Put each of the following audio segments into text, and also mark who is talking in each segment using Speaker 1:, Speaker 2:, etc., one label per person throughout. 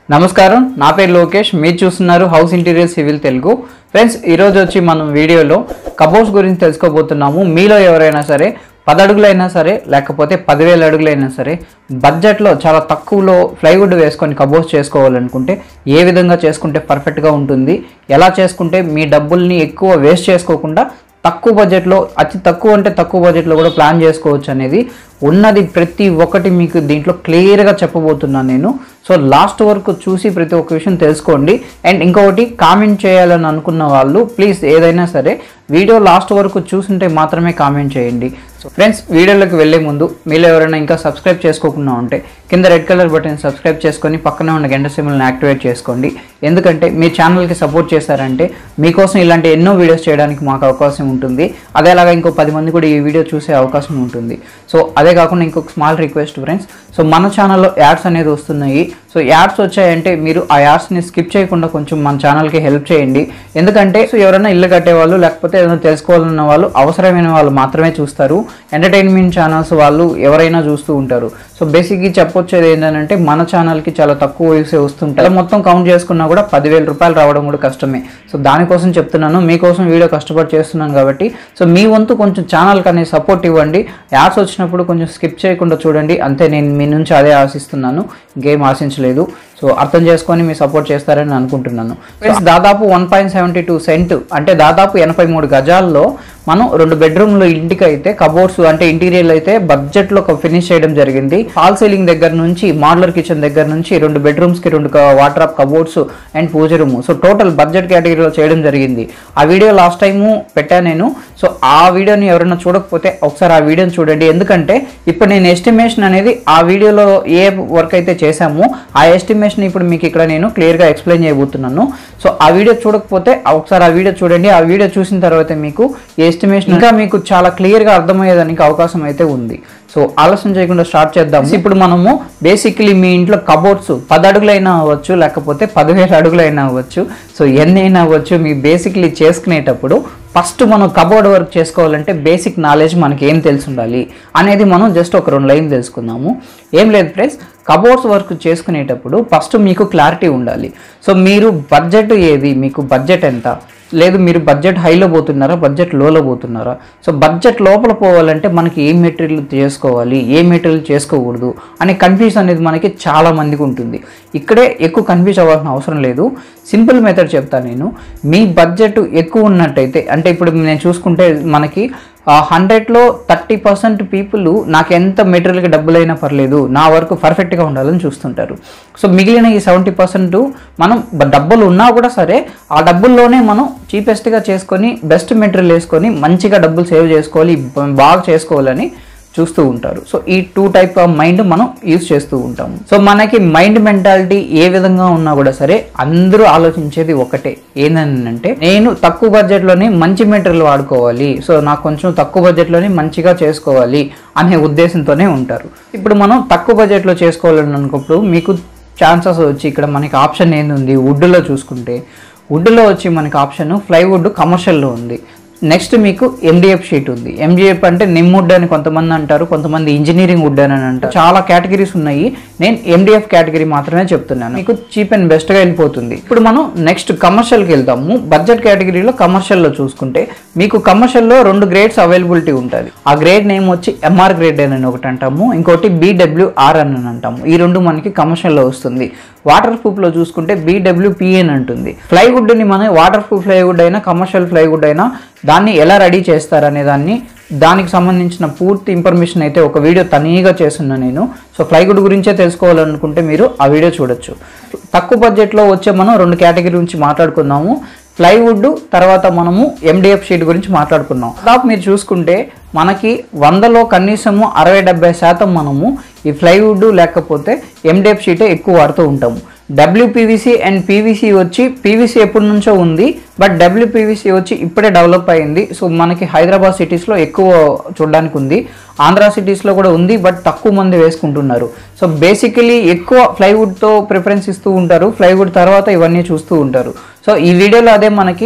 Speaker 1: నమస్కారం నా పేరు లోకేష్ మీరు చూస్తున్నారు house interior civil Telugu friends ఈరోజు వచ్చి మనం వీడియోలో కబోర్డ్స్ గురించి తెలుసుకోబోతున్నాము మీలో ఎవరైనా సరే పది అడుగులైనా సరే లేకపోతే పదివేల అడుగులైనా సరే బడ్జెట్లో చాలా తక్కువలో ప్లైవుడ్ వేసుకొని కబోర్డ్స్ చేసుకోవాలనుకుంటే ఏ విధంగా చేసుకుంటే పర్ఫెక్ట్గా ఉంటుంది ఎలా చేసుకుంటే మీ డబ్బుల్ని ఎక్కువ వేస్ట్ చేసుకోకుండా తక్కువ బడ్జెట్లో అతి తక్కువ అంటే తక్కువ బడ్జెట్లో కూడా ప్లాన్ చేసుకోవచ్చు అనేది ఉన్నది ప్రతి ఒక్కటి మీకు దీంట్లో క్లియర్గా చెప్పబోతున్నాను నేను సో లాస్ట్ వరకు చూసి ప్రతి ఒక్క విషయం తెలుసుకోండి అండ్ ఇంకొకటి కామెంట్ చేయాలని అనుకున్న వాళ్ళు ప్లీజ్ ఏదైనా సరే వీడియో లాస్ట్ వరకు చూసుంటే మాత్రమే కామెంట్ చేయండి సో ఫ్రెండ్స్ వీడియోలోకి వెళ్ళే ముందు మీరు ఎవరైనా ఇంకా సబ్స్క్రైబ్ చేసుకోకుండా ఉంటే కింద రెడ్ కలర్ బటన్ సబ్స్క్రైబ్ చేసుకొని పక్కనే ఉన్న గంట సింబల్ని యాక్టివేట్ చేసుకోండి ఎందుకంటే మీ ఛానల్కి సపోర్ట్ చేశారంటే మీకోసం ఇలాంటి ఎన్నో వీడియోస్ చేయడానికి మాకు అవకాశం ఉంటుంది అదేలాగా ఇంకో పది మంది కూడా ఈ వీడియో చూసే అవకాశం ఉంటుంది సో అదే కాకుండా ఇంకొక స్మాల్ రిక్వెస్ట్ ఫ్రెండ్స్ సో మన ఛానల్లో యాడ్స్ అనేది వస్తున్నాయి సో యాడ్స్ వచ్చాయంటే మీరు ఆ యాడ్స్ని స్కిప్ చేయకుండా కొంచెం మన ఛానల్కి హెల్ప్ చేయండి ఎందుకంటే సో ఎవరైనా ఇల్లు కట్టేవాళ్ళు లేకపోతే ఏదైనా తెలుసుకోవాలన్న వాళ్ళు అవసరమైన వాళ్ళు మాత్రమే చూస్తారు ఎంటర్టైన్మెంట్ ఛానల్స్ వాళ్ళు ఎవరైనా చూస్తూ ఉంటారు సో బేసిక్గా చెప్పొచ్చేది ఏంటంటే మన ఛానల్కి చాలా తక్కువ వ్యూసే వస్తుంటాయి అలా మొత్తం కౌంట్ చేసుకున్నా కూడా పదివేల రూపాయలు రావడం కూడా కష్టమే సో దానికోసం చెప్తున్నాను మీకోసం వీడియో కష్టపడి చేస్తున్నాను కాబట్టి సో మీ వంతు కొంచెం ఛానల్కి అనేది సపోర్ట్ ఇవ్వండి యాడ్స్ వచ్చినప్పుడు కొంచెం స్కిప్ చేయకుండా చూడండి అంతే నేను మీ నుంచి అదే ఆశిస్తున్నాను ఇంకేం ఆశించలేదు సో అర్థం చేసుకొని మీరు సపోర్ట్ చేస్తారని అనుకుంటున్నాను ఫ్రెండ్స్ దాదాపు one point seventy two cent అంటే దాదాపు ఎనభై మూడు గజాల్లో మనం రెండు బెడ్రూమ్లు ఇంటికి అయితే కబోర్డ్స్ అంటే ఇంటీరియర్ అయితే బడ్జెట్లో ఫినిష్ చేయడం జరిగింది హాల్ సీలింగ్ దగ్గర నుంచి మోడలర్ కిచెన్ దగ్గర నుంచి రెండు బెడ్రూమ్స్కి రెండు water of cupboards and pooja room so total budget కేటగిరీలో చేయడం జరిగింది ఆ వీడియో లాస్ట్ టైము పెట్టాను నేను సో ఆ వీడియోని ఎవరైనా చూడకపోతే ఒకసారి ఆ వీడియోని చూడండి ఎందుకంటే ఇప్పుడు నేను ఎస్టిమేషన్ అనేది ఆ వీడియోలో ఏ వర్క్ అయితే చేశామో ఆ ఎస్టిమేషన్ ఇప్పుడు మీకు ఇక్కడ నేను క్లియర్గా ఎక్స్ప్లెయిన్ చేయబోతున్నాను సో ఆ వీడియో చూడకపోతే ఒకసారి ఆ వీడియో చూడండి ఆ వీడియో చూసిన తర్వాత మీకు ఈ ఎస్టిమేషన్ ఇంకా మీకు చాలా క్లియర్గా అర్థమయ్యేదానికి అవకాశం అయితే ఉంది సో ఆలస్యం చేయకుండా స్టార్ట్ చేద్దాం ఇప్పుడు మనము బేసిక్లీ మీ ఇంట్లో కబోర్డ్స్ పది అడుగులైనా అవ్వచ్చు లేకపోతే పదివేల అడుగులైనా అవ్వచ్చు సో ఎన్ని అయినా అవ్వచ్చు మీ బేసిక్లీ చేసుకునేటప్పుడు ఫస్ట్ మనం కబోర్డ్ వర్క్ చేసుకోవాలంటే బేసిక్ నాలెడ్జ్ మనకి ఏం తెలిసి ఉండాలి అనేది మనం జస్ట్ ఒక రెండు లైన్ తెలుసుకుందాము ఏం లేదు ఫ్రెండ్స్ కబోర్డ్స్ వర్క్ చేసుకునేటప్పుడు ఫస్ట్ మీకు క్లారిటీ ఉండాలి సో మీరు బడ్జెట్ ఏది మీకు బడ్జెట్ ఎంత లేదు మీరు బడ్జెట్ హైలో పోతున్నారా బడ్జెట్ లోలో పోతున్నారా సో బడ్జెట్ లోపల పోవాలంటే మనకి ఏ మెటీరియల్ చేసుకోవాలి ఏ మెటీరియల్ చేసుకోకూడదు అనే కన్ఫ్యూజ్ అనేది మనకి చాలా మందికి ఉంటుంది ఇక్కడే ఎక్కువ కన్ఫ్యూజ్ అవ్వాల్సిన అవసరం లేదు సింపుల్ మెథడ్ చెప్తాను నేను మీ బడ్జెట్ ఎక్కువ ఉన్నట్టయితే అంటే ఇప్పుడు నేను చూసుకుంటే మనకి హండ్రెడ్లో థర్టీ పర్సెంట్ పీపుల్ నాకు ఎంత మెటీరియల్కి డబ్బులైనా పర్లేదు నా వరకు పర్ఫెక్ట్గా ఉండాలని చూస్తుంటారు సో మిగిలిన ఈ సెవెంటీ పర్సెంట్ మనం బ- డబ్బులు ఉన్నా కూడా సరే ఆ డబ్బుల్లోనే మనం చీపెస్ట్గా చేసుకొని బెస్ట్ మెటీరియల్ వేసుకొని మంచిగా డబ్బులు సేవ్ చేసుకోవాలి బ- బాగా చేసుకోవాలని చూస్తూ ఉంటారు సో ఈ టూ టైప్ ఆఫ్ మైండ్ మనం యూజ్ చేస్తూ ఉంటాము సో మనకి మైండ్ మెంటాలిటీ ఏ విధంగా ఉన్నా కూడా సరే అందరూ ఆలోచించేది ఒకటే ఏంటంటే నేను తక్కువ బడ్జెట్లోనే మంచి మెటీరియల్ వాడుకోవాలి సో నాకు కొంచెం తక్కువ బడ్జెట్లోనే మంచిగా చేసుకోవాలి అనే ఉద్దేశంతోనే ఉంటారు ఇప్పుడు మనం తక్కువ బడ్జెట్లో చేసుకోవాలని అనుకున్నప్పుడు మీకు ఛాన్సెస్ వచ్చి ఇక్కడ మనకి ఆప్షన్ ఏంది వుడ్లో చూసుకుంటే వుడ్లో వచ్చి మనకి ఆప్షన్ ఫ్లైవుడ్ కమర్షియల్లో ఉంది నెక్స్ట్ మీకు ఎండిఎఫ్ షీట్ ఉంది ఎండిఎఫ్ అంటే నిమ్ వుడ్ అని కొంతమంది అంటారు కొంతమంది ఇంజనీరింగ్ వుడ్ అని అంటారు చాలా కేటగిరీస్ ఉన్నాయి నేను ఎండిఎఫ్ కేటగిరీ మాత్రమే చెప్తున్నాను మీకు చీప్ అండ్ బెస్ట్గా వెళ్ళిపోతుంది ఇప్పుడు మనం నెక్స్ట్ కమర్షియల్కి వెళ్తాము బడ్జెట్ కేటగిరీలో కమర్షియల్లో చూసుకుంటే మీకు కమర్షియల్లో రెండు గ్రేడ్స్ అవైలబిలిటీ ఉంటుంది ఆ గ్రేడ్ నేమ్ వచ్చి ఎంఆర్ గ్రేడ్ అని ఒకటి అంటాము ఇంకోటి బీడబ్ల్యూఆర్ అని అంటాము ఈ రెండు మనకి కమర్షియల్లో వస్తుంది వాటర్ ప్రూఫ్లో చూసుకుంటే బీడబ్ల్యూపిఎన్ అంటుంది ప్లైవుడ్ని మనం వాటర్ ప్రూఫ్ ప్లైవుడ్ అయినా కమర్షియల్ ప్లైవుడ్ అయినా దాన్ని ఎలా రెడీ చేస్తారనే దాన్ని దానికి సంబంధించిన పూర్తి ఇన్ఫర్మేషన్ అయితే ఒక వీడియో తనీగా చేస్తున్నా నేను సో ప్లైవుడ్ గురించే తెలుసుకోవాలనుకుంటే మీరు ఆ వీడియో చూడొచ్చు తక్కువ బడ్జెట్లో వచ్చే మనం రెండు కేటగిరీ గురించి మాట్లాడుకుందాము ప్లైవుడ్ తర్వాత మనము ఎండిఎఫ్ షీట్ గురించి మాట్లాడుకున్నాం దాదాపు మీరు చూసుకుంటే మనకి వందలో కనీసము అరవై డెబ్బై శాతం మనము ఈ ప్లైవుడ్ లేకపోతే ఎండిఎఫ్ షీటే ఎక్కువ వాడుతూ ఉంటాము డబ్ల్యూపీవీసీ అండ్ పీవీసీ వచ్చి పీవీసీ ఎప్పటి నుంచో ఉంది బట్ డబ్ల్యూపీవీసీ వచ్చి ఇప్పుడే డెవలప్ అయింది సో మనకి హైదరాబాద్ సిటీస్లో ఎక్కువ చూడడానికి ఉంది ఆంధ్ర సిటీస్లో కూడా ఉంది బట్ తక్కువ మంది వేసుకుంటున్నారు సో బేసికలీ ఎక్కువ ప్లైవుడ్తో ప్రిఫరెన్స్ ఇస్తూ ఉంటారు ప్లైవుడ్ తర్వాత ఇవన్నీ చూస్తూ ఉంటారు సో ఈ వీడియోలో అదే మనకి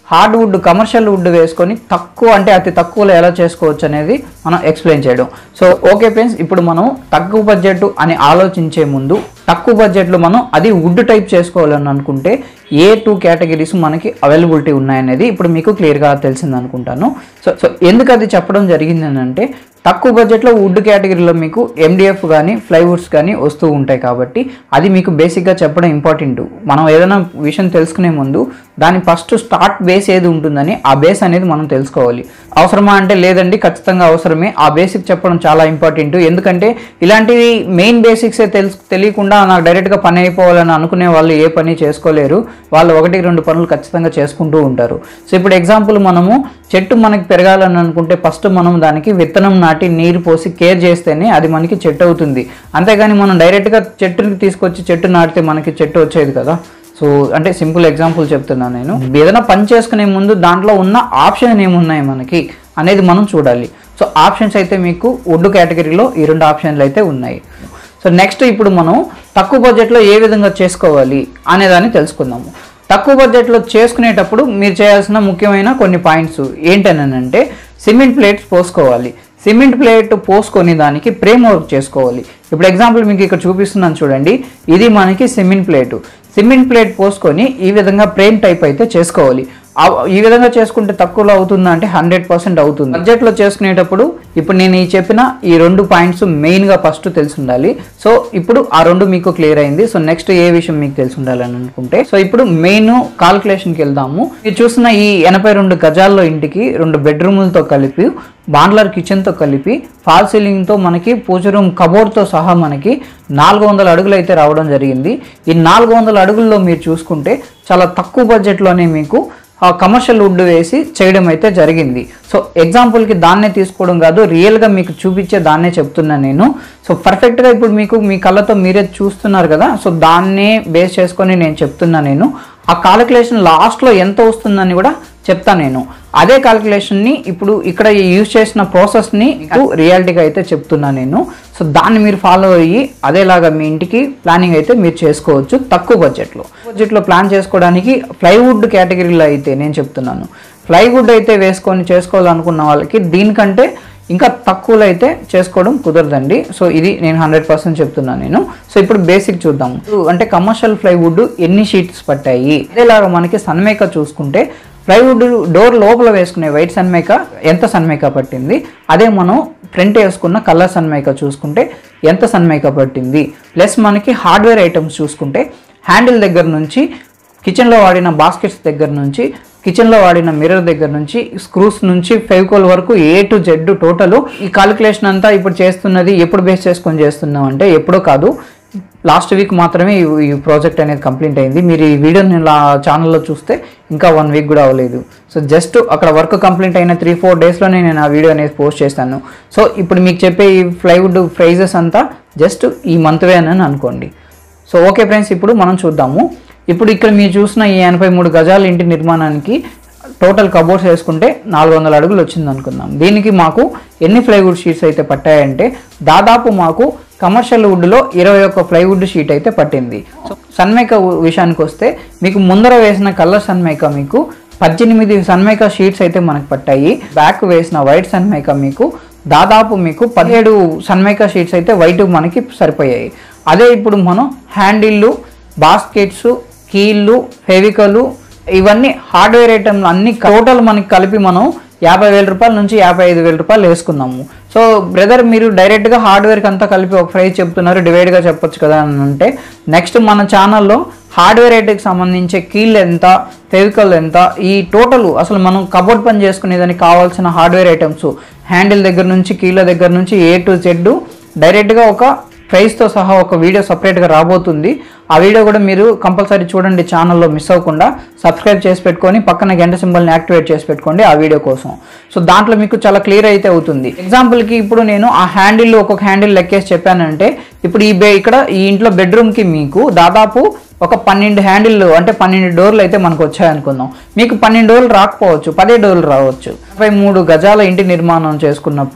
Speaker 1: హార్డ్ వుడ్ కమర్షియల్ వుడ్ వేసుకొని తక్కువ అంటే అతి తక్కువలో ఎలా చేసుకోవచ్చు అనేది మనం ఎక్స్ప్లెయిన్ చేయడం సో ఓకే ఫ్రెండ్స్ ఇప్పుడు మనం తక్కువ బడ్జెట్ అని ఆలోచించే ముందు తక్కువ బడ్జెట్లో మనం అది వుడ్ టైప్ చేసుకోవాలని అనుకుంటే ఏ టూ కేటగిరీస్ మనకి అవైలబిలిటీ ఉన్నాయనేది ఇప్పుడు మీకు క్లియర్గా తెలిసింది అనుకుంటాను సో సో ఎందుకు అది చెప్పడం జరిగింది అని అంటే తక్కువ బడ్జెట్లో వుడ్ కేటగిరీలో మీకు ఎండిఎఫ్ కానీ ఫ్లైవుడ్స్ కానీ వస్తూ ఉంటాయి కాబట్టి అది మీకు బేసిక్గా చెప్పడం ఇంపార్టెంట్ మనం ఏదైనా విషయం తెలుసుకునే ముందు దాని ఫస్ట్ స్టార్ట్ బేస్ ఏది ఉంటుందని ఆ బేస్ అనేది మనం తెలుసుకోవాలి అవసరమా అంటే లేదండి ఖచ్చితంగా అవసరమే ఆ బేసిక్ చెప్పడం చాలా ఇంపార్టెంట్ ఎందుకంటే ఇలాంటివి మెయిన్ బేసిక్సే తెలుసు తెలియకుండా నాకు డైరెక్ట్గా పని అయిపోవాలని అనుకునే వాళ్ళు ఏ పని చేసుకోలేరు వాళ్ళు ఒకటి రెండు పనులు ఖచ్చితంగా చేసుకుంటూ ఉంటారు సో ఇప్పుడు ఎగ్జాంపుల్ మనము చెట్టు మనకి పెరగాలని అనుకుంటే ఫస్ట్ మనం దానికి విత్తనం నాటి నీరు పోసి కేర్ చేస్తేనే అది మనకి చెట్టు అవుతుంది అంతేగాని మనం డైరెక్ట్గా చెట్టుని తీసుకొచ్చి చెట్టు నాటితే మనకి చెట్టు వచ్చేది కదా సో అంటే సింపుల్ ఎగ్జాంపుల్ చెప్తున్నాను నేను ఏదైనా పని చేసుకునే ముందు దాంట్లో ఉన్న ఆప్షన్ ఏమున్నాయి మనకి అనేది మనం చూడాలి సో ఆప్షన్స్ అయితే మీకు వుడ్ కేటగిరీలో ఈ రెండు ఆప్షన్లు అయితే ఉన్నాయి సో నెక్స్ట్ ఇప్పుడు మనం తక్కువ బడ్జెట్లో ఏ విధంగా చేసుకోవాలి అనేదాన్ని తెలుసుకుందాము తక్కువ బడ్జెట్లో చేసుకునేటప్పుడు మీరు చేయాల్సిన ముఖ్యమైన కొన్ని పాయింట్స్ ఏంటనంటే సిమెంట్ ప్లేట్స్ పోసుకోవాలి సిమెంట్ ప్లేట్ పోసుకొని దానికి ఫ్రేమ్ వర్క్ చేసుకోవాలి ఇప్పుడు ఎగ్జాంపుల్ మీకు ఇక్కడ చూపిస్తున్నాను చూడండి ఇది మనకి సిమెంట్ ప్లేటు సిమెంట్ ప్లేట్ పోసుకొని ఈ విధంగా ఫ్రేమ్ టైప్ అయితే చేసుకోవాలి ఆ- ఈ విధంగా చేసుకుంటే తక్కువలో అవుతుందా అంటే హండ్రెడ్ పర్సెంట్ అవుతుంది బడ్జెట్లో చేసుకునేటప్పుడు ఇప్పుడు నేను ఈ చెప్పిన ఈ రెండు పాయింట్స్ మెయిన్గా ఫస్ట్ తెలిసి ఉండాలి సో ఇప్పుడు ఆ రెండు మీకు క్లియర్ అయింది సో నెక్స్ట్ ఏ విషయం మీకు తెలిసి ఉండాలని అనుకుంటే సో ఇప్పుడు మెయిన్ కాల్కులేషన్కి వెళ్దాము మీరు చూసిన ఈ ఎనభై రెండు గజాల్లో ఇంటికి రెండు బెడ్రూములతో కలిపి బాండ్లర్ కిచెన్తో కలిపి ఫాల్ సీలింగ్తో మనకి పూజ రూమ్ కబోర్డ్తో సహా మనకి నాలుగు వందల అడుగులు అయితే రావడం జరిగింది ఈ నాలుగు వందల అడుగుల్లో మీరు చూసుకుంటే చాలా తక్కువ బడ్జెట్లోనే మీకు ఆ కమర్షియల్ వుడ్ వేసి చేయడం అయితే జరిగింది సో ఎగ్జాంపుల్కి దాన్నే తీసుకోవడం కాదు రియల్గా మీకు చూపించే దాన్నే చెప్తున్నాను నేను సో పర్ఫెక్ట్గా ఇప్పుడు మీకు మీ కళ్ళతో మీరే చూస్తున్నారు కదా సో దాన్నే బేస్ చేసుకొని నేను చెప్తున్నా నేను ఆ కాలిక్యులేషన్ లాస్ట్లో ఎంత వస్తుందని కూడా చెప్తా నేను అదే కాలిక్యులేషన్ని ఇప్పుడు ఇక్కడ యూజ్ చేసిన ప్రాసెస్ని రియాలిటీగా అయితే చెప్తున్నా నేను సో దాన్ని మీరు ఫాలో అయ్యి అదేలాగా మీ ఇంటికి ప్లానింగ్ అయితే మీరు చేసుకోవచ్చు తక్కువ బడ్జెట్లో బడ్జెట్లో ప్లాన్ చేసుకోవడానికి ప్లైవుడ్ కేటగిరీలో అయితే నేను చెప్తున్నాను ప్లైవుడ్ అయితే వేసుకొని చేసుకోవాలనుకున్న వాళ్ళకి దీనికంటే ఇంకా తక్కువలో అయితే చేసుకోవడం కుదరదండి సో ఇది నేను హండ్రెడ్ పర్సెంట్ చెప్తున్నాను నేను సో ఇప్పుడు బేసిక్ చూద్దాం అంటే కమర్షియల్ ప్లైవుడ్ ఎన్ని షీట్స్ పట్టాయి అదేలాగా మనకి సన్మేక చూసుకుంటే ప్లైవుడ్ డోర్ లోపల వేసుకునే వైట్ సన్మేక ఎంత సన్మేక పట్టింది అదే మనం ఫ్రంట్ వేసుకున్న కలర్ సన్మేక చూసుకుంటే ఎంత సన్మేక పట్టింది ప్లస్ మనకి హార్డ్వేర్ ఐటమ్స్ చూసుకుంటే హ్యాండిల్ దగ్గర నుంచి కిచెన్లో వాడిన బాస్కెట్స్ దగ్గర నుంచి కిచెన్లో వాడిన మిర్రర్ దగ్గర నుంచి స్క్రూస్ నుంచి ఫెవికోల్ వరకు ఏ టు జెడ్ టోటల్ ఈ కాలిక్యులేషన్ అంతా ఇప్పుడు చేస్తున్నది ఎప్పుడు బేస్ చేసుకొని చేస్తున్నాం అంటే ఎప్పుడో కాదు లాస్ట్ వీక్ మాత్రమే ఈ- ఈ ప్రాజెక్ట్ అనేది కంప్లీట్ అయింది మీరు ఈ వీడియోని ఇలా ఛానల్లో చూస్తే ఇంకా వన్ వీక్ కూడా అవ్వలేదు సో జస్ట్ అక్కడ వర్క్ కంప్లీట్ అయిన త్రీ ఫోర్ డేస్లోనే నేను ఆ వీడియో అనేది పోస్ట్ చేస్తాను సో ఇప్పుడు మీకు చెప్పే ఈ ప్లైవుడ్ ప్రైజెస్ అంతా జస్ట్ ఈ మంత్వే అని అనుకోండి సో ఓకే ఫ్రెండ్స్ ఇప్పుడు మనం చూద్దాము ఇప్పుడు ఇక్కడ మీరు చూసిన ఈ ఎనభై మూడు గజాల ఇంటి నిర్మాణానికి టోటల్ కబోర్డ్స్ వేసుకుంటే నాలుగు వందల అడుగులు వచ్చింది అనుకుందాం దీనికి మాకు ఎన్ని ప్లైవుడ్ షీట్స్ అయితే పట్టాయంటే దాదాపు మాకు కమర్షియల్ వుడ్లో ఇరవై ఒక్క ప్లైవుడ్ షీట్ అయితే పట్టింది సో సన్మైక విషయానికి వస్తే మీకు ముందర వేసిన కలర్ సన్మైక మీకు పద్దెనిమిది సన్మైక షీట్స్ అయితే మనకు పట్టాయి బ్యాక్ వేసిన వైట్ సన్మైక మీకు దాదాపు మీకు పదిహేడు సన్మైక షీట్స్ అయితే వైట్ మనకి సరిపోయాయి అదే ఇప్పుడు మనం హ్యాండిల్లు బాస్కెట్స్ కీళ్ళు ఫెవికలు ఇవన్నీ హార్డ్వేర్ ఐటమ్లు అన్ని టోటల్ మనకి కలిపి మనం యాభై వేల రూపాయల నుంచి యాభై ఐదు వేల రూపాయలు వేసుకున్నాము సో బ్రదర్ మీరు డైరెక్ట్గా హార్డ్వేర్కి అంతా కలిపి ఒక ప్రైస్ చెప్తున్నారు డివైడ్గా చెప్పొచ్చు కదా అని అంటే నెక్స్ట్ మన ఛానల్లో హార్డ్వేర్ ఐటెకి సంబంధించే కీల్ ఎంత ఫెవికల్ ఎంత ఈ టోటల్ అసలు మనం కబోర్డ్ పని చేసుకునేదానికి కావాల్సిన హార్డ్వేర్ ఐటమ్స్ హ్యాండిల్ దగ్గర నుంచి కీళ్ళ దగ్గర నుంచి ఏ టు జెడ్ డైరెక్ట్గా ఒక ప్రైస్తో సహా ఒక వీడియో సపరేట్గా రాబోతుంది ఆ వీడియో కూడా మీరు కంపల్సరీ చూడండి ఛానల్లో మిస్ అవ్వకుండా సబ్స్క్రైబ్ చేసి పెట్టుకొని పక్కన గంట సింబల్ని యాక్టివేట్ చేసి పెట్టుకోండి ఆ వీడియో కోసం సో దాంట్లో మీకు చాలా క్లియర్ అయితే అవుతుంది ఎగ్జాంపుల్కి ఇప్పుడు నేను ఆ హ్యాండిల్ ఒక్కొక్క హ్యాండిల్ లెక్కేసి చెప్పానంటే ఇప్పుడు ఈ బే ఇక్కడ ఈ ఇంట్లో బెడ్రూమ్కి మీకు దాదాపు ఒక పన్నెండు హ్యాండిల్ అంటే పన్నెండు డోర్లు అయితే మనకు వచ్చాయనుకుందాం మీకు పన్నెండు డోర్లు రాకపోవచ్చు పదే డోర్లు రావచ్చు ముప్పై మూడు గజాల ఇంటి నిర్మాణం చేసుకున్నప్పుడు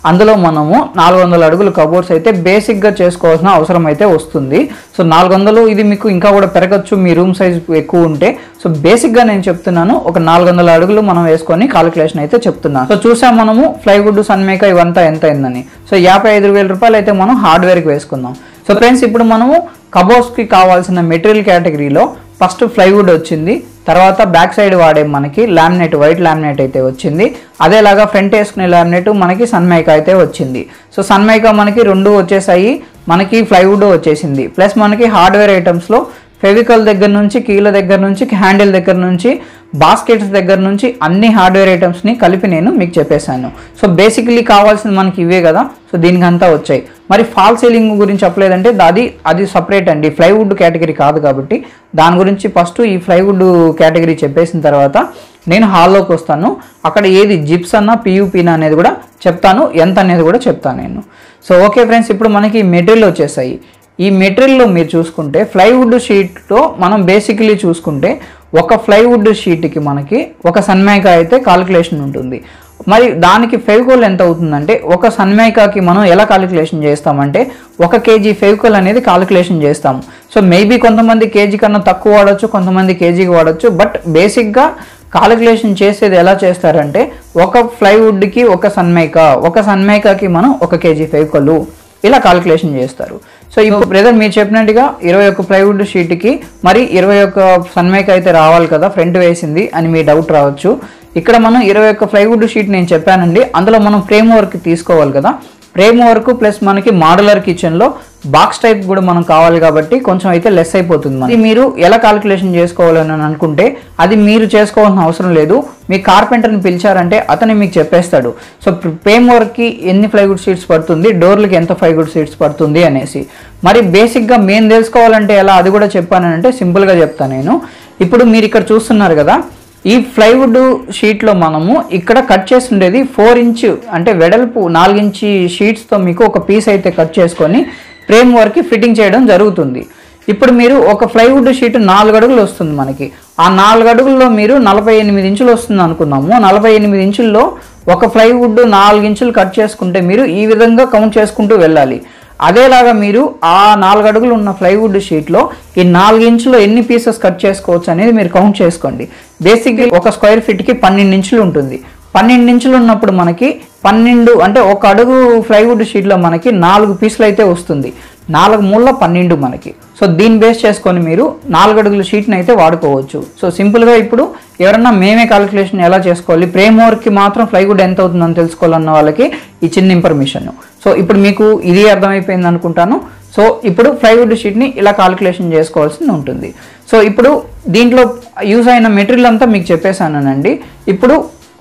Speaker 1: అందులో మనము నాలుగు వందల అడుగులు కబోర్డ్స్ అయితే బేసిక్గా చేసుకోవాల్సిన అవసరం అయితే వస్తుంది సో నాలుగు వందలు ఇది మీకు ఇంకా కూడా పెరగచ్చు మీ రూమ్ సైజ్ ఎక్కువ ఉంటే సో బేసిక్గా నేను చెప్తున్నాను ఒక నాలుగు వందల అడుగులు మనం వేసుకొని కాలిక్యులేషన్ అయితే చెప్తున్నాను సో చూసాం మనము ప్లైవుడ్ సన్మేక ఇవంతా ఎంత అయిందని సో యాభై ఐదు వేల రూపాయలు అయితే మనం హార్డ్వేర్కి వేసుకుందాం సో ఫ్రెండ్స్ ఇప్పుడు మనము కబోర్డ్స్కి కావాల్సిన మెటీరియల్ కేటగిరీలో ఫస్ట్ ప్లైవుడ్ వచ్చింది తర్వాత బ్యాక్ సైడ్ వాడే మనకి లామినేట్ వైట్ లామినేట్ అయితే వచ్చింది అదేలాగా ఫ్రంట్ వేసుకునే లామినేట్ మనకి సన్మైకా అయితే వచ్చింది సో సన్మైకా మనకి రెండు వచ్చేసాయి మనకి ప్లైవుడ్ వచ్చేసింది ప్లస్ మనకి హార్డ్వేర్ ఐటమ్స్లో ఫెవికల్ దగ్గర నుంచి కీల దగ్గర నుంచి హ్యాండిల్ దగ్గర నుంచి బాస్కెట్స్ దగ్గర నుంచి అన్ని హార్డ్వేర్ ఐటమ్స్ని కలిపి నేను మీకు చెప్పేశాను సో బేసికలీ కావాల్సింది మనకి ఇవే కదా సో దీనికి అంతా వచ్చాయి మరి ఫాల్ సీలింగ్ గురించి చెప్పలేదంటే అది అది సపరేట్ అండి ఫ్లైవుడ్ కేటగిరీ కాదు కాబట్టి దాని గురించి ఫస్ట్ ఈ ఫ్లైవుడ్ కేటగిరీ చెప్పేసిన తర్వాత నేను హాల్లోకి వస్తాను అక్కడ ఏది జిప్స్ అన్న పియూపీనా అనేది కూడా చెప్తాను ఎంత అనేది కూడా చెప్తాను నేను సో ఓకే ఫ్రెండ్స్ ఇప్పుడు మనకి మెటీరియల్ వచ్చేసాయి ఈ మెటీరియల్లో మీరు చూసుకుంటే ప్లైవుడ్ షీట్లో మనం బేసికలీ చూసుకుంటే ఒక ప్లైవుడ్ షీట్కి మనకి ఒక సన్మైకా అయితే కాలిక్యులేషన్ ఉంటుంది మరి దానికి ఫెవికోల్ ఎంత అవుతుందంటే ఒక సన్మైకాకి మనం ఎలా కాలిక్యులేషన్ చేస్తామంటే ఒక కేజీ ఫెవికోల్ అనేది కాలిక్యులేషన్ చేస్తాము సో మేబీ కొంతమంది కేజీ కన్నా తక్కువ వాడచ్చు కొంతమంది కేజీకి వాడచ్చు బట్ బేసిక్గా కాలిక్యులేషన్ చేసేది ఎలా చేస్తారంటే ఒక ప్లైవుడ్కి ఒక సన్మైకా ఒక సన్మైకాకి మనం ఒక కేజీ ఫెవికోలు ఇలా కాలిక్యులేషన్ చేస్తారు సో ఇప్పుడు బ్రదర్ మీరు చెప్పినట్టుగా ఇరవై ఒక్క ప్లైవుడ్ షీట్కి మరి ఇరవై ఒక్క సన్మైక్ అయితే రావాలి కదా ఫ్రంట్ వేసింది అని మీ డౌట్ రావచ్చు ఇక్కడ మనం ఇరవై ఒక్క ప్లైవుడ్ షీట్ నేను చెప్పానండి అందులో మనం ఫ్రేమ్ వర్క్ తీసుకోవాలి కదా ఫ్రేమ్ వర్క్ ప్లస్ మనకి మాడ్యులర్ కిచెన్లో బాక్స్ టైప్ కూడా మనం కావాలి కాబట్టి కొంచెం అయితే లెస్ అయిపోతుంది మనకి. ఇది మీరు ఎలా కాలిక్యులేషన్ చేసుకోవాలని అనుకుంటే అది మీరు చేసుకోవాల్సిన అవసరం లేదు మీ కార్పెంటర్ని పిలిచారంటే అతను మీకు చెప్పేస్తాడు సో ఫ్రేమ్ వర్క్కి ఎన్ని ఫ్లైవుడ్ షీట్స్ పడుతుంది డోర్లకి ఎంత ఫ్లైవుడ్ షీట్స్ పడుతుంది అనేసి మరి బేసిక్గా మేము తెలుసుకోవాలంటే ఎలా అది కూడా చెప్పానంటే సింపుల్గా చెప్తాను నేను ఇప్పుడు మీరు ఇక్కడ చూస్తున్నారు కదా ఈ ప్లైవుడ్ షీట్లో మనము ఇక్కడ కట్ చేసి ఉండేది ఫోర్ ఇంచ్ అంటే వెడల్పు నాలుగించి షీట్స్తో మీకు ఒక పీస్ అయితే కట్ చేసుకొని ఫ్రేమ్ వర్క్కి ఫిట్టింగ్ చేయడం జరుగుతుంది ఇప్పుడు మీరు ఒక ప్లైవుడ్ షీట్ నాలుగు అడుగులు వస్తుంది మనకి ఆ నాలుగు అడుగుల్లో మీరు నలభై ఎనిమిది ఇంచులు వస్తుంది అనుకున్నాము నలభై ఎనిమిది ఇంచుల్లో ఒక ప్లైవుడ్ నాలుగు ఇంచులు కట్ చేసుకుంటే మీరు ఈ విధంగా కౌంట్ చేసుకుంటూ వెళ్ళాలి అదేలాగా మీరు ఆ నాలుగు అడుగులు ఉన్న ప్లైవుడ్ షీట్లో ఈ నాలుగు ఇంచులో ఎన్ని పీసెస్ కట్ చేసుకోవచ్చు అనేది మీరు కౌంట్ చేసుకోండి బేసిక్గా ఒక స్క్వేర్ ఫీట్కి పన్నెండు ఇంచులు ఉంటుంది పన్నెండు ఇంచులు ఉన్నప్పుడు మనకి పన్నెండు అంటే ఒక అడుగు ప్లైవుడ్ షీట్లో మనకి నాలుగు పీసులు అయితే వస్తుంది నాలుగు మూల పన్నెండు మనకి సో దీన్ని బేస్ చేసుకొని మీరు నాలుగు అడుగుల షీట్ని అయితే వాడుకోవచ్చు సో సింపుల్గా ఇప్పుడు ఎవరన్నా మేమే కాలిక్యులేషన్ ఎలా చేసుకోవాలి ఫ్రేమ్ వర్క్కి మాత్రం ఫ్లైవుడ్ ఎంత అవుతుందని తెలుసుకోవాలన్న వాళ్ళకి ఈ చిన్న ఇన్ఫర్మేషన్ సో ఇప్పుడు మీకు ఇది అర్థమైపోయింది అనుకుంటాను సో ఇప్పుడు ప్లైవుడ్ షీట్ని ఇలా కాలిక్యులేషన్ చేసుకోవాల్సి ఉంటుంది సో ఇప్పుడు దీంట్లో యూజ్ అయిన మెటీరియల్ అంతా మీకు చెప్పేశానండి ఇప్పుడు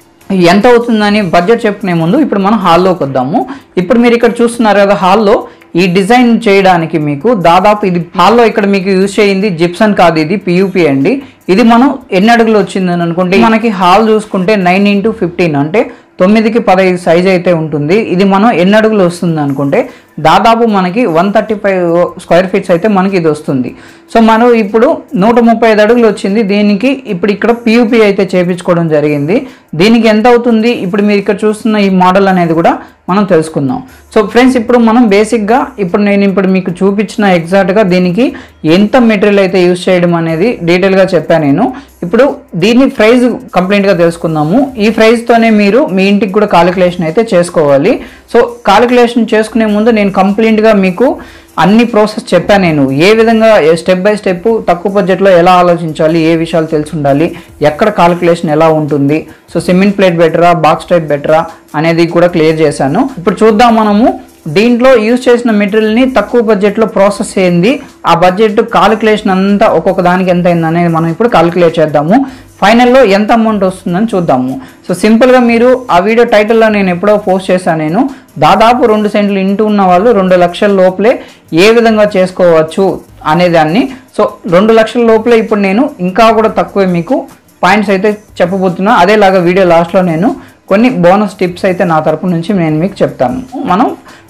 Speaker 1: ఎంత అవుతుందని బడ్జెట్ చెప్పుకునే ముందు ఇప్పుడు మనం హాల్లోకి వద్దాము ఇప్పుడు మీరు ఇక్కడ చూస్తున్నారు కదా హాల్లో ఈ డిజైన్ చేయడానికి మీకు దాదాపు ఇది హాల్లో ఇక్కడ మీకు యూజ్ చేయింది జిప్సన్ కాదు ఇది పియూపి అండి ఇది మనం ఎన్ని అడుగులు వచ్చిందని అనుకుంటే మనకి హాల్ చూసుకుంటే నైన్ ఇంటూ ఫిఫ్టీన్ అంటే తొమ్మిదికి పదహైదు సైజ్ అయితే ఉంటుంది ఇది మనం ఎన్ని అడుగులు వస్తుంది అనుకుంటే దాదాపు మనకి one thirty five square feets అయితే మనకి ఇది వస్తుంది సో మనం ఇప్పుడు నూట ముప్పై ఐదు అడుగులు వచ్చింది దీనికి ఇప్పుడు ఇక్కడ పియూపి అయితే చేపించుకోవడం జరిగింది దీనికి ఎంత అవుతుంది ఇప్పుడు మీరు ఇక్కడ చూస్తున్న ఈ మోడల్ అనేది కూడా మనం తెలుసుకుందాం సో ఫ్రెండ్స్ ఇప్పుడు మనం బేసిక్గా ఇప్పుడు నేను ఇప్పుడు మీకు చూపించిన ఎగ్జాక్ట్గా దీనికి ఎంత మెటీరియల్ అయితే యూస్ చేయడం అనేది డీటెయిల్గా చెప్పాను నేను ఇప్పుడు దీని ప్రైస్ కంప్లీట్గా తెలుసుకుందాము ఈ ప్రైస్తోనే మీరు మీ ఇంటికి కూడా కాలిక్యులేషన్ అయితే చేసుకోవాలి సో కాలిక్యులేషన్ చేసుకునే ముందు నేను కంప్లీట్గా మీకు అన్ని ప్రాసెస్ చెప్పాను నేను ఏ విధంగా స్టెప్ బై స్టెప్ తక్కువ బడ్జెట్లో ఎలా ఆలోచించాలి ఏ విషయాలు తెలిసి ఉండాలి ఎక్కడ కాలిక్యులేషన్ ఎలా ఉంటుంది సో సిమెంట్ ప్లేట్ బెటరా బాక్స్ టైప్ బెటరా అనేది కూడా క్లియర్ చేశాను ఇప్పుడు చూద్దాం మనము దీంట్లో యూజ్ చేసిన మెటీరియల్ని తక్కువ బడ్జెట్లో ప్రాసెస్ అయింది ఆ బడ్జెట్ కాలిక్యులేషన్ అంతా ఒక్కొక్క దానికి ఎంత అయింది అనేది మనం ఇప్పుడు కాలిక్యులేట్ చేద్దాము ఫైనల్లో ఎంత అమౌంట్ వస్తుందని చూద్దాము సో సింపుల్గా మీరు ఆ వీడియో టైటిల్లో నేను ఎప్పుడో పోస్ట్ చేశాను నేను దాదాపు రెండు సెంట్లు ఇంటూ ఉన్న వాళ్ళు రెండు లక్షల లోపలే ఏ విధంగా చేసుకోవచ్చు అనేదాన్ని సో రెండు లక్షల లోపలే ఇప్పుడు నేను ఇంకా కూడా తక్కువే మీకు పాయింట్స్ అయితే చెప్పబోతున్నా అదేలాగా వీడియో లాస్ట్లో నేను కొన్ని బోనస్ టిప్స్ అయితే నా తరపు నుంచి నేను మీకు చెప్తాను మనం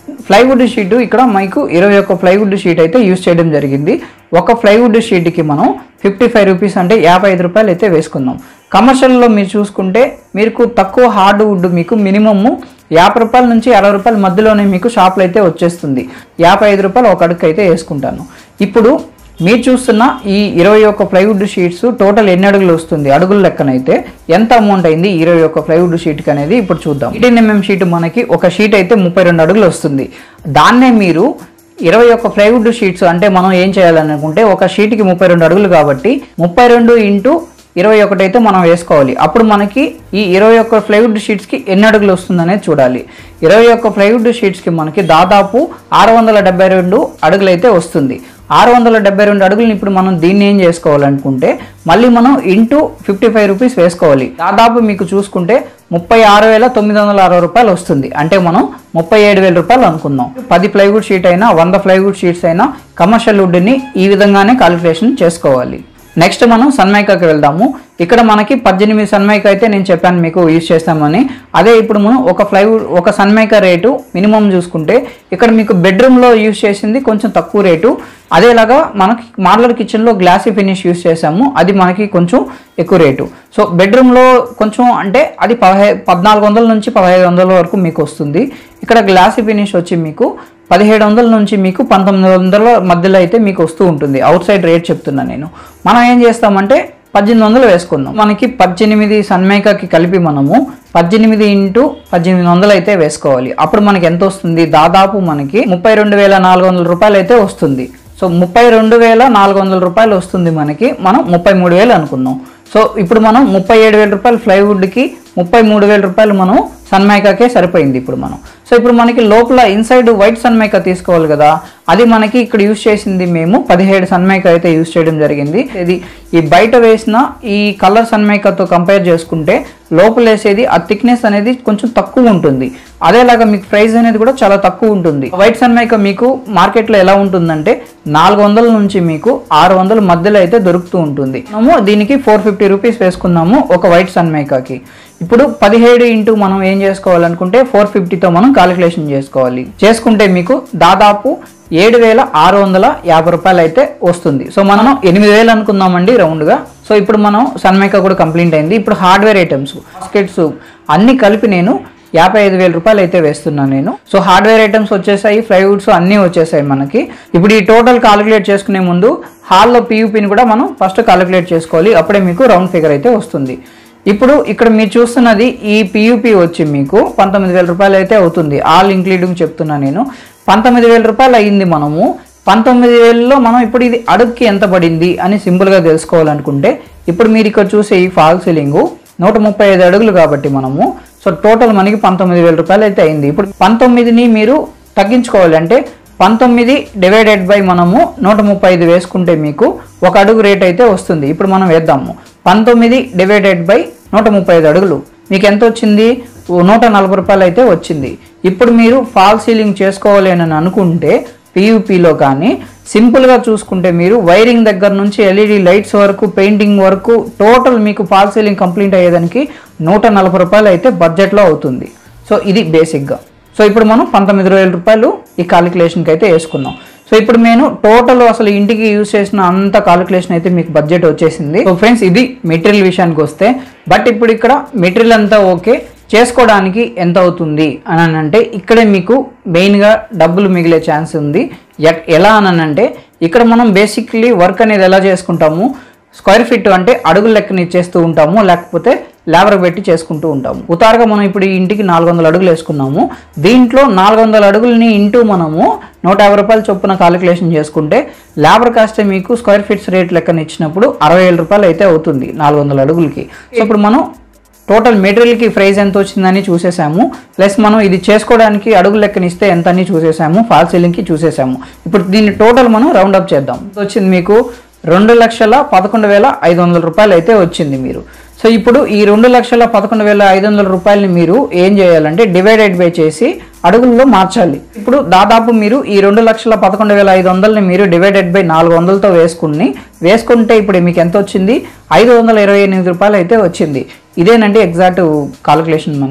Speaker 1: ప్లైవుడ్ షీట్ ఇక్కడ మీకు ఇరవై ఒక్క ప్లైవుడ్ షీట్ అయితే యూస్ చేయడం జరిగింది ఒక ప్లైవుడ్ షీట్కి మనం ఫిఫ్టీ ఫైవ్ రూపీస్ అంటే యాభై ఐదు రూపాయలు అయితే వేసుకుందాం కమర్షియల్లో మీరు చూసుకుంటే మీకు తక్కువ హార్డ్ వుడ్ మీకు మినిమమ్ యాభై రూపాయల నుంచి అరవై రూపాయల మధ్యలోనే మీకు షాప్లో అయితే వచ్చేస్తుంది యాభై ఐదు రూపాయలు ఒక అడుగు అయితే వేసుకుంటాను ఇప్పుడు మీరు చూస్తున్న ఈ ఇరవై ఒక్క ప్లైవుడ్ షీట్స్ టోటల్ ఎన్ని అడుగులు వస్తుంది అడుగుల లెక్కనైతే ఎంత అమౌంట్ అయింది ఇరవై ఒక్క ప్లైవుడ్ షీట్కి అనేది ఇప్పుడు చూద్దాం ఎయిటీన్ ఎంఎం షీట్ మనకి ఒక షీట్ అయితే ముప్పై రెండు అడుగులు వస్తుంది దాన్నే మీరు ఇరవై ఒక్క ప్లైవుడ్ షీట్స్ అంటే మనం ఏం చేయాలని అనుకుంటే ఒక షీట్కి ముప్పై రెండు అడుగులు కాబట్టి ముప్పై రెండు ఇంటూ ఇరవై ఒకటి అయితే మనం వేసుకోవాలి అప్పుడు మనకి ఈ ఇరవై ఒక్క ప్లైవుడ్ షీట్స్కి ఎన్ని అడుగులు వస్తుందనేది చూడాలి ఇరవై ఒక్క ప్లైవుడ్ షీట్స్కి మనకి దాదాపు ఆరు వందల డెబ్బై రెండు అడుగులు అయితే వస్తుంది ఆరు వందల డెబ్బై రెండు అడుగులను ఇప్పుడు మనం దీన్ని ఏం చేసుకోవాలనుకుంటే మళ్ళీ మనం ఇంటూ ఫిఫ్టీ ఫైవ్ రూపీస్ వేసుకోవాలి దాదాపు మీకు చూసుకుంటే ముప్పై ఆరు వేల తొమ్మిది వందల అరవై రూపాయలు వస్తుంది అంటే మనం ముప్పై ఏడు వేల రూపాయలు అనుకుందాం పది ప్లైవుడ్ షీట్ అయినా వంద ప్లైవుడ్ షీట్స్ అయినా కమర్షియల్ వుడ్ని ఈ విధంగానే కాలిక్యులేషన్ చేసుకోవాలి నెక్స్ట్ మనం సన్మైకాకి వెళ్దాము ఇక్కడ మనకి పద్దెనిమిది సన్మైకా అయితే నేను చెప్పాను మీకు యూజ్ చేస్తామని అదే ఇప్పుడు మనం ఒక ఫ్లైవుడ్ ఒక సన్మైకా రేటు మినిమం చూసుకుంటే ఇక్కడ మీకు బెడ్రూమ్లో యూజ్ చేసింది కొంచెం తక్కువ రేటు అదేలాగా మనకి మార్లర్ కిచెన్లో గ్లాసీ ఫినిష్ యూజ్ చేసాము అది మనకి కొంచెం ఎక్కువ రేటు సో బెడ్రూమ్లో కొంచెం అంటే అది పదహై పద్నాలుగు వందల నుంచి పదహైదు వందల వరకు మీకు వస్తుంది ఇక్కడ గ్లాసీ ఫినిష్ వచ్చి మీకు పదిహేడు వందల నుంచి మీకు పంతొమ్మిది వందల మధ్యలో అయితే మీకు వస్తూ ఉంటుంది అవుట్ సైడ్ రేట్ చెప్తున్నా నేను మనం ఏం చేస్తామంటే పద్దెనిమిది వందలు వేసుకుందాం మనకి పద్దెనిమిది సన్మైకాకి కలిపి మనము పద్దెనిమిది ఇంటూ పద్దెనిమిది వందలు అయితే వేసుకోవాలి అప్పుడు మనకి ఎంత వస్తుంది దాదాపు మనకి ముప్పై రెండు వేల నాలుగు వందల రూపాయలు అయితే వస్తుంది సో ముప్పై రెండు వేల నాలుగు వందల రూపాయలు వస్తుంది మనకి మనం ముప్పై మూడు వేలు అనుకుందాం సో ఇప్పుడు మనం ముప్పై ఏడు వేల రూపాయలు ప్లైవుడ్కి ముప్పై మూడు వేల రూపాయలు మనం సన్మైకాకే సరిపోయింది ఇప్పుడు మనం సో ఇప్పుడు మనకి లోపల ఇన్సైడ్ వైట్ సన్మైకా తీసుకోవాలి కదా అది మనకి ఇక్కడ యూస్ చేసింది మేము పదిహేడు సన్మైకా అయితే యూస్ చేయడం జరిగింది ఇది ఈ బయట వేసిన ఈ కలర్ సన్మైకాతో కంపేర్ చేసుకుంటే లోపల వేసేది ఆ థిక్నెస్ అనేది కొంచెం తక్కువ ఉంటుంది అదేలాగా మీకు ప్రైస్ అనేది కూడా చాలా తక్కువ ఉంటుంది వైట్ సన్మైకా మీకు మార్కెట్లో ఎలా ఉంటుందంటే నాలుగు వందల నుంచి మీకు ఆరు వందల మధ్యలో అయితే దొరుకుతూ ఉంటుంది మనము దీనికి ఫోర్ ఫిఫ్టీ రూపీస్ వేసుకున్నాము ఒక వైట్ సన్మైకాకి ఇప్పుడు పదిహేడు ఇంటూ మనం ఏం చేసుకోవాలనుకుంటే ఫోర్ ఫిఫ్టీతో మనం కాలిక్యులేషన్ చేసుకోవాలి చేసుకుంటే మీకు దాదాపు ఏడు వేల ఆరు వందల యాభై రూపాయలు అయితే వస్తుంది సో మనం ఎనిమిది వేలు అనుకుందామండి రౌండ్గా సో ఇప్పుడు మనం సన్మైకా కూడా కంప్లీట్ అయింది ఇప్పుడు హార్డ్వేర్ ఐటమ్స్ బాస్కెట్స్ అన్ని కలిపి నేను యాభై ఐదు వేల రూపాయలు అయితే వేస్తున్నాను నేను సో హార్డ్వేర్ ఐటమ్స్ వచ్చేసాయి ఫ్లైవుడ్స్ అన్నీ వచ్చేసాయి మనకి ఇప్పుడు ఈ టోటల్ కాలిక్యులేట్ చేసుకునే ముందు హాల్లో పీయూపీని కూడా మనం ఫస్ట్ కాలిక్యులేట్ చేసుకోవాలి అప్పుడే మీకు రౌండ్ ఫిగర్ అయితే వస్తుంది ఇప్పుడు ఇక్కడ మీరు చూస్తున్నది ఈ పియూపీ వచ్చి మీకు పంతొమ్మిది వేల రూపాయలు అయితే అవుతుంది ఆల్ ఇంక్లూడింగ్ చెప్తున్నా నేను పంతొమ్మిది వేల రూపాయలు అయ్యింది మనము పంతొమ్మిది వేలలో మనం ఇప్పుడు ఇది అడుగుకి ఎంత పడింది అని సింపుల్గా తెలుసుకోవాలనుకుంటే ఇప్పుడు మీరు ఇక్కడ చూసే ఈ ఫాల్ సీలింగ్ నూట ముప్పై ఐదు అడుగులు కాబట్టి మనము సో టోటల్ మనకి పంతొమ్మిది వేల రూపాయలు అయితే అయింది ఇప్పుడు పంతొమ్మిదిని మీరు తగ్గించుకోవాలంటే పంతొమ్మిది డివైడెడ్ బై మనము నూట ముప్పై ఐదు వేసుకుంటే మీకు ఒక అడుగు రేట్ అయితే వస్తుంది ఇప్పుడు మనం వేద్దాము పంతొమ్మిది డివైడెడ్ బై నూట ముప్పై ఐదు అడుగులు మీకు ఎంత వచ్చింది ఓ నూట నలభై రూపాయలు అయితే వచ్చింది ఇప్పుడు మీరు ఫాల్ సీలింగ్ చేసుకోవాలి అని అనుకుంటే పియూపీలో కానీ సింపుల్గా చూసుకుంటే మీరు వైరింగ్ దగ్గర నుంచి ఎల్ఈడి లైట్స్ వరకు పెయింటింగ్ వరకు టోటల్ మీకు ఫాల్ సీలింగ్ కంప్లీట్ అయ్యేదానికి నూట నలభై రూపాయలు అయితే బడ్జెట్లో అవుతుంది సో ఇది బేసిక్గా సో ఇప్పుడు మనం పంతొమ్మిది వేల రూపాయలు ఈ కాలిక్యులేషన్కి అయితే వేసుకున్నాం సో ఇప్పుడు నేను టోటల్ అసలు ఇంటికి యూజ్ చేసిన అంత కాలిక్యులేషన్ అయితే మీకు బడ్జెట్ వచ్చేసింది సో ఫ్రెండ్స్ ఇది మెటీరియల్ విషయానికి వస్తే బట్ ఇప్పుడు ఇక్కడ మెటీరియల్ అంతా ఓకే చేసుకోవడానికి ఎంత అవుతుంది అని అంటే ఇక్కడే మీకు మెయిన్గా డబ్బులు మిగిలే ఛాన్స్ ఉంది ఎట్- ఎలా అని అంటే ఇక్కడ మనం బేసిక్లీ వర్క్ అనేది ఎలా చేసుకుంటాము స్క్వేర్ ఫీట్ అంటే అడుగుల లెక్కన ఇచ్చేస్తూ ఉంటాము లేకపోతే లేబర్ పెట్టి చేసుకుంటూ ఉంటాము ఉతారుగా మనం ఇప్పుడు ఈ ఇంటికి నాలుగు వందల అడుగులు వేసుకున్నాము దీంట్లో నాలుగు వందల అడుగులని ఇంటూ మనము నూట యాభై రూపాయలు చొప్పున కాలిక్యులేషన్ చేసుకుంటే లేబర్ కాస్ట్ మీకు స్క్వేర్ ఫీట్స్ రేట్ లెక్కన ఇచ్చినప్పుడు అరవై వేల రూపాయలు అయితే అవుతుంది నాలుగు వందల అడుగులకి సో ఇప్పుడు మనం టోటల్ మెటీరియల్కి ప్రైస్ ఎంత వచ్చిందని చూసేసాము ప్లస్ మనం ఇది చేసుకోవడానికి అడుగు లెక్కన ఇస్తే ఎంత అని చూసేసాము ఫాల్ సీలింగ్కి చూసేసాము ఇప్పుడు దీన్ని టోటల్ మనం రౌండ్ అప్ చేద్దాం వచ్చింది మీకు రెండు లక్షల పదకొండు వేల ఐదు వందల రూపాయలు అయితే వచ్చింది మీరు సో ఇప్పుడు ఈ రెండు లక్షల పదకొండు వేల ఐదు వందల రూపాయలని మీరు ఏం చేయాలంటే డివైడెడ్ బై చేసి అడుగుల్లో మార్చాలి ఇప్పుడు దాదాపు మీరు ఈ రెండు లక్షల పదకొండు వేల ఐదు వందలని మీరు డివైడెడ్ బై నాలుగు వందలతో వేసుకుని వేసుకుంటే ఇప్పుడు మీకు ఎంత వచ్చింది ఐదు వందల ఇరవై ఎనిమిది రూపాయలు అయితే వచ్చింది ఇదేనండి ఎగ్జాక్ట్ కాలిక్యులేషన్ మనకి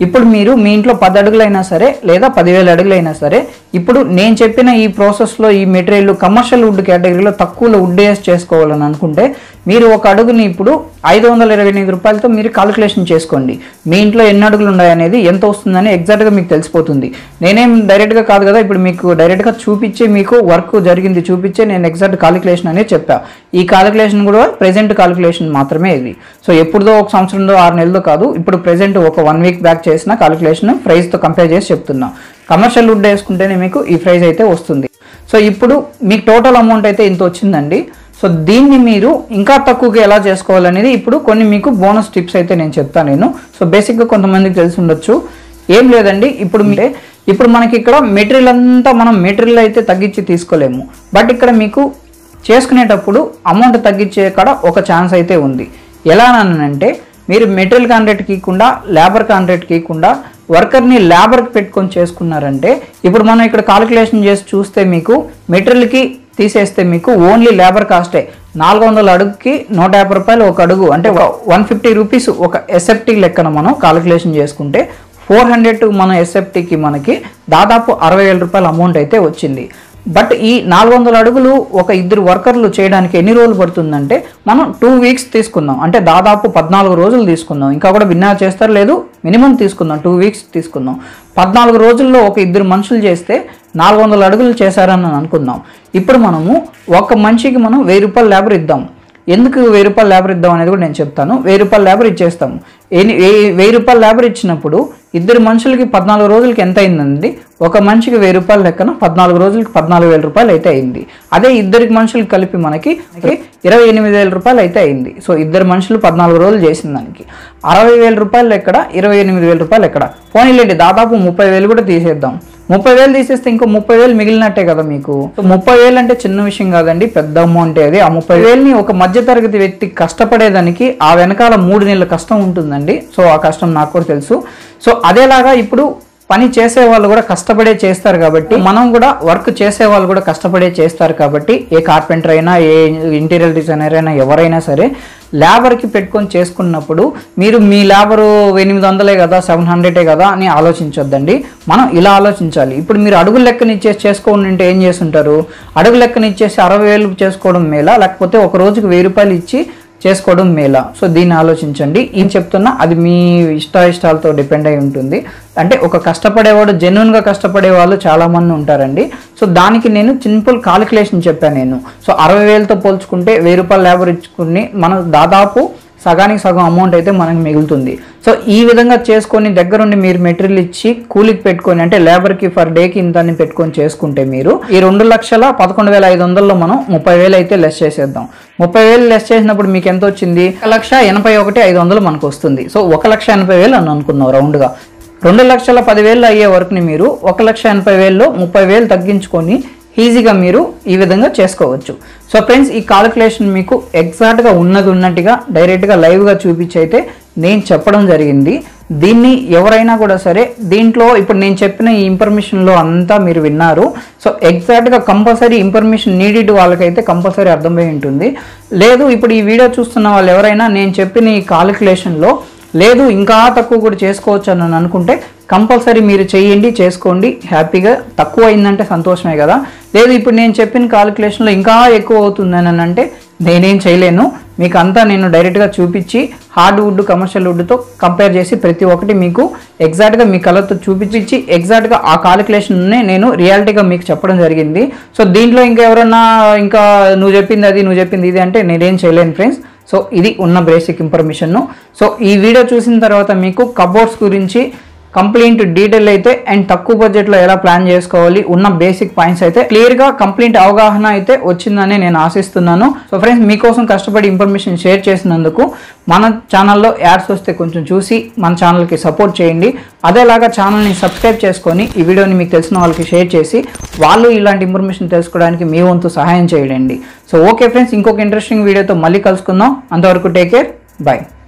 Speaker 1: ఇప్పుడు మీరు మీ ఇంట్లో పది అడుగులైనా సరే లేదా పదివేల అడుగులైనా సరే ఇప్పుడు నేను చెప్పిన ఈ ప్రాసెస్లో ఈ మెటీరియల్ కమర్షియల్ వుడ్ కేటగిరీలో తక్కువలో వుడ్ వేసి చేసుకోవాలని అనుకుంటే మీరు ఒక అడుగుని ఇప్పుడు ఐదు వందల ఇరవై ఎనిమిది రూపాయలతో మీరు కాలిక్యులేషన్ చేసుకోండి మీ ఇంట్లో ఎన్ని అడుగులు ఉన్నాయనేది ఎంత వస్తుందని ఎగ్జాక్ట్గా మీకు తెలిసిపోతుంది నేనేం డైరెక్ట్గా కాదు కదా ఇప్పుడు మీకు డైరెక్ట్గా చూపించి మీకు వర్క్ జరిగింది చూపించే నేను ఎగ్జాక్ట్ కాలిక్యులేషన్ అనేది చెప్పా ఈ కాలిక్యులేషన్ కూడా ప్రెజెంట్ కాలిక్యులేషన్ మాత్రమే ఇది సో ఎప్పుడుదో ఒక సంవత్సరంలో ఆరు నెలలు కాదు ఇప్పుడు ప్రెజెంట్ ఒక వన్ వీక్ బ్యాక్ చేసిన కాలిక్యులేషన్ ప్రైస్తో కంపేర్ చేసి చెప్తున్నా కమర్షియల్ వుడ్ వేసుకుంటేనే మీకు ఈ ప్రైస్ అయితే వస్తుంది సో ఇప్పుడు మీకు టోటల్ అమౌంట్ అయితే ఇంత వచ్చిందండి సో దీన్ని మీరు ఇంకా తక్కువగా ఎలా చేసుకోవాలనేది ఇప్పుడు కొన్ని మీకు బోనస్ టిప్స్ అయితే నేను చెప్తాను నేను సో బేసిక్గా కొంతమందికి తెలిసి ఉండొచ్చు ఏం లేదండి ఇప్పుడు మీరే ఇప్పుడు మనకి ఇక్కడ మెటీరియల్ అంతా మనం మెటీరియల్ అయితే తగ్గించి తీసుకోలేము బట్ ఇక్కడ మీకు చేసుకునేటప్పుడు అమౌంట్ తగ్గించే కాడ ఒక ఛాన్స్ అయితే ఉంది ఎలా అంటే మీరు మెటీరియల్ కాంట్రాక్ట్ కీయకుండా లేబర్ కాంట్రాక్ట్ కీయకుండా వర్కర్ని లేబర్కి పెట్టుకొని చేసుకున్నారంటే ఇప్పుడు మనం ఇక్కడ కాలిక్యులేషన్ చేసి చూస్తే మీకు మెటీరియల్కి తీసేస్తే మీకు ఓన్లీ లేబర్ కాస్టే నాలుగు వందల అడుగుకి నూట యాభై రూపాయలు ఒక అడుగు అంటే వన్ ఫిఫ్టీ రూపీస్ ఒక ఎస్ఎఫ్టీ లెక్కన మనం కాలిక్యులేషన్ చేసుకుంటే ఫోర్ హండ్రెడ్ మన ఎస్ఎఫ్టీకి మనకి దాదాపు అరవై వేల రూపాయల అమౌంట్ అయితే వచ్చింది బట్ ఈ నాలుగు వందల అడుగులు ఒక ఇద్దరు వర్కర్లు చేయడానికి ఎన్ని రోజులు పడుతుందంటే మనం టూ వీక్స్ తీసుకుందాం అంటే దాదాపు పద్నాలుగు రోజులు తీసుకుందాం ఇంకా కూడా విన్నా చేస్తారు లేదు మినిమం తీసుకుందాం టూ వీక్స్ తీసుకుందాం పద్నాలుగు రోజుల్లో ఒక ఇద్దరు మనుషులు చేస్తే నాలుగు వందల అడుగులు చేశారని అనుకుందాం ఇప్పుడు మనము ఒక మనిషికి మనం వెయ్యి రూపాయల లేబర్ ఇద్దాం ఎందుకు వెయ్యి రూపాయల లేబర్ ఇద్దాం అనేది కూడా నేను చెప్తాను వెయ్యి రూపాయల లేబర్ ఇచ్చేస్తాము ఎన్ని వెయ్యి వెయ్యి రూపాయల లేబర్ ఇచ్చినప్పుడు ఇద్దరు మనుషులకి పద్నాలుగు రోజులకి ఎంత అయిందండి ఒక మనిషికి వెయ్యి రూపాయల లెక్కన పద్నాలుగు రోజులకి పద్నాలుగు వేల రూపాయలు అయితే అయింది అదే ఇద్దరికి మనుషులకి కలిపి మనకి ఇరవై ఎనిమిది వేల రూపాయలు అయితే అయింది సో ఇద్దరు మనుషులు పద్నాలుగు రోజులు చేసిన దానికి అరవై వేల రూపాయలు ఎక్కడ ఇరవై ఎనిమిది వేల రూపాయలు ఎక్కడ పోనీలేండి దాదాపు ముప్పై వేలు కూడా తీసేద్దాం ముప్పై వేలు తీసేస్తే ఇంకో ముప్పై వేలు మిగిలినట్టే కదా మీకు సో ముప్పై వేలు అంటే చిన్న విషయం కాదండి పెద్ద అమౌంట్ అది ఆ ముప్పై వేలని ఒక మధ్యతరగతి వ్యక్తి కష్టపడేదానికి ఆ వెనకాల మూడు నెలల కష్టం ఉంటుందండి సో ఆ కష్టం నాకు కూడా తెలుసు సో అదేలాగా ఇప్పుడు పని చేసే వాళ్ళు కూడా కష్టపడే చేస్తారు కాబట్టి మనం కూడా వర్క్ చేసే వాళ్ళు కూడా కష్టపడే చేస్తారు కాబట్టి ఏ కార్పెంటర్ అయినా ఏ ఇంటీరియర్ డిజైనర్ అయినా ఎవరైనా సరే లేబర్కి పెట్టుకొని చేసుకున్నప్పుడు మీరు మీ లేబరు ఎనిమిది వందలే కదా సెవెన్ హండ్రెడే కదా అని ఆలోచించొద్దండి మనం ఇలా ఆలోచించాలి ఇప్పుడు మీరు అడుగు లెక్కన ఇచ్చేసి చేసుకోండి అంటే ఏం చేస్తుంటారు అడుగు లెక్కన ఇచ్చేసి అరవై వేలు చేసుకోవడం మేలా లేకపోతే ఒక రోజుకి వెయ్యి రూపాయలు ఇచ్చి చేసుకోవడం మేలా సో దీన్ని ఆలోచించండి ఏం చెప్తున్నా అది మీ ఇష్ట ఇష్టాలతో డిపెండ్ అయి ఉంటుంది అంటే ఒక కష్టపడేవాడు జెన్యున్గా కష్టపడే వాళ్ళు చాలామంది ఉంటారండి సో దానికి నేను సింపుల్ కాలిక్యులేషన్ చెప్పాను నేను సో అరవై వేలతో పోల్చుకుంటే వెయ్యి రూపాయలు లేబర్ ఇచ్చుకుని మనం దాదాపు సగానికి సగం అమౌంట్ అయితే మనకు మిగులుతుంది సో ఈ విధంగా చేసుకొని దగ్గరుండి మీరు మెటీరియల్ ఇచ్చి కూలికి పెట్టుకొని అంటే లేబర్కి ఫర్ డేకి ఇంత అని పెట్టుకొని చేసుకుంటే మీరు ఈ రెండు లక్షల పదకొండు వేల ఐదు వందల్లో మనం ముప్పై వేలు అయితే లెస్ చేసేద్దాం ముప్పై వేలు లెస్ చేసినప్పుడు మీకు ఎంత వచ్చింది ఒక లక్ష ఎనభై ఒకటి ఐదు వందలు మనకు వస్తుంది సో ఒక లక్ష ఎనభై వేలు అని అనుకున్నాం రౌండ్గా రెండు లక్షల పదివేలు అయ్యే వర్క్ని మీరు ఒక లక్ష ఎనభై వేల్లో ముప్పై వేలు తగ్గించుకొని ఈజీగా మీరు ఈ విధంగా చేసుకోవచ్చు సో ఫ్రెండ్స్ ఈ కాలిక్యులేషన్ మీకు ఎగ్జాక్ట్గా ఉన్నది ఉన్నట్టుగా డైరెక్ట్గా లైవ్గా చూపించి అయితే నేను చెప్పడం జరిగింది దీన్ని ఎవరైనా కూడా సరే దీంట్లో ఇప్పుడు నేను చెప్పిన ఈ ఇన్ఫర్మేషన్లో అంతా మీరు విన్నారు సో ఎగ్జాక్ట్గా కంపల్సరీ ఇన్ఫర్మేషన్ నీడెడ్ వాళ్ళకైతే కంపల్సరీ అర్థమై ఉంటుంది లేదు ఇప్పుడు ఈ వీడియో చూస్తున్న వాళ్ళు ఎవరైనా నేను చెప్పిన ఈ కాలిక్యులేషన్లో లేదు ఇంకా తక్కువ కూడా చేసుకోవచ్చు అని అనుకుంటే కంపల్సరీ మీరు చేయండి చేసుకోండి హ్యాపీగా తక్కువ అయిందంటే సంతోషమే కదా లేదు ఇప్పుడు నేను చెప్పిన కాలిక్యులేషన్లో ఇంకా ఎక్కువ అవుతుందని అని అంటే నేనేం చేయలేను మీకు అంతా నేను డైరెక్ట్గా చూపించి హార్డ్ వుడ్ కమర్షియల్ వుడ్తో కంపేర్ చేసి ప్రతి ఒక్కటి మీకు ఎగ్జాక్ట్గా మీ కలర్తో చూపించి ఎగ్జాక్ట్గా ఆ కాలిక్యులేషన్ని నేను రియాలిటీగా మీకు చెప్పడం జరిగింది సో దీంట్లో ఇంకా ఎవరన్నా ఇంకా నువ్వు చెప్పింది అది నువ్వు చెప్పింది ఇది అంటే నేనేం చేయలేను ఫ్రెండ్స్ సో ఇది ఉన్న బేసిక్ ఇన్ఫర్మేషన్ సో ఈ వీడియో చూసిన తర్వాత మీకు కబోర్డ్స్ గురించి కంప్లీట్ డీటెయిల్ అయితే అండ్ తక్కువ బడ్జెట్లో ఎలా ప్లాన్ చేసుకోవాలి ఉన్న బేసిక్ పాయింట్స్ అయితే క్లియర్గా కంప్లీట్ అవగాహన అయితే వచ్చిందని నేను ఆశిస్తున్నాను సో ఫ్రెండ్స్ మీకోసం కష్టపడి ఇన్ఫర్మేషన్ షేర్ చేసినందుకు మన ఛానల్లో యాడ్స్ వస్తే కొంచెం చూసి మన ఛానల్కి సపోర్ట్ చేయండి అదేలాగా ఛానల్ని సబ్స్క్రైబ్ చేసుకొని ఈ వీడియోని మీకు తెలిసిన వాళ్ళకి షేర్ చేసి వాళ్ళు ఇలాంటి ఇన్ఫర్మేషన్ తెలుసుకోవడానికి మీ వంతు సహాయం చేయండి సో ఓకే ఫ్రెండ్స్ ఇంకొక ఇంట్రెస్టింగ్ వీడియోతో మళ్ళీ కలుసుకుందాం అంతవరకు టేక్ కేర్ బాయ్